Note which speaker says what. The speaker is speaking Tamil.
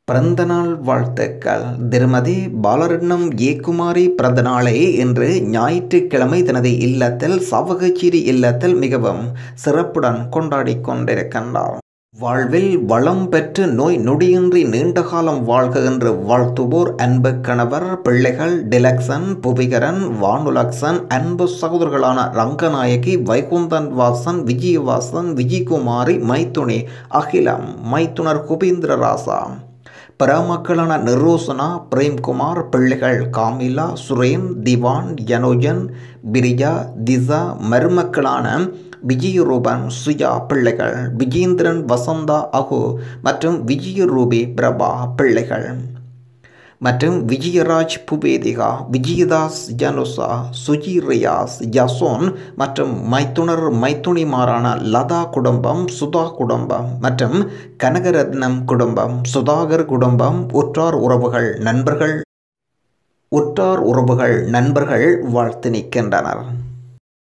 Speaker 1: பிறந்தநாள் வாழ்த்துக்கள் திருமதி பாலரட்னம் ஏகுமாரி பிறந்தநாளை இன்று ஞாயிற்றுக்கிழமை தனது இல்லத்தில் சாவகச்சேரி இல்லத்தில் மிகவும் சிறப்புடன் கொண்டாடி கொண்டிருக்கின்றார் வாழ்வில் வளம் பெற்று நோய் நொடியின்றி நீண்ட காலம் வாழ்க என்று வாழ்த்துவோர் அன்பு கணவர் பிள்ளைகள் டிலக்சன் புவிகரன் வானுலக்சன் அன்பு சகோதரர்களான ரங்கநாயகி வைகுந்தன் வாசன் விஜயவாசன் விஜயகுமாரி மைத்துனி அகிலம் மைத்துனர் குபேந்திரராசா பிறமக்களான நிரோசனா பிரேம்குமார் பிள்ளைகள் காமிலா சுரேன் திவான் யனோஜன் பிரியா திசா மருமக்களான விஜயரூபன் சுயா பிள்ளைகள் விஜேந்திரன் வசந்தா அகு மற்றும் விஜயரூபி பிரபா பிள்ளைகள் மற்றும் விஜயராஜ் புபேதிகா விஜயதாஸ் ஜனுசா சுஜி ரியாஸ் யசோன் மற்றும் மைத்துனர் மைத்துனிமாரான லதா குடும்பம் சுதா குடும்பம் மற்றும் கனகரத்னம் குடும்பம் சுதாகர் குடும்பம் உற்றார் உறவுகள் நண்பர்கள் உற்றார் உறவுகள் நண்பர்கள் வாழ்த்து நிற்கின்றனர்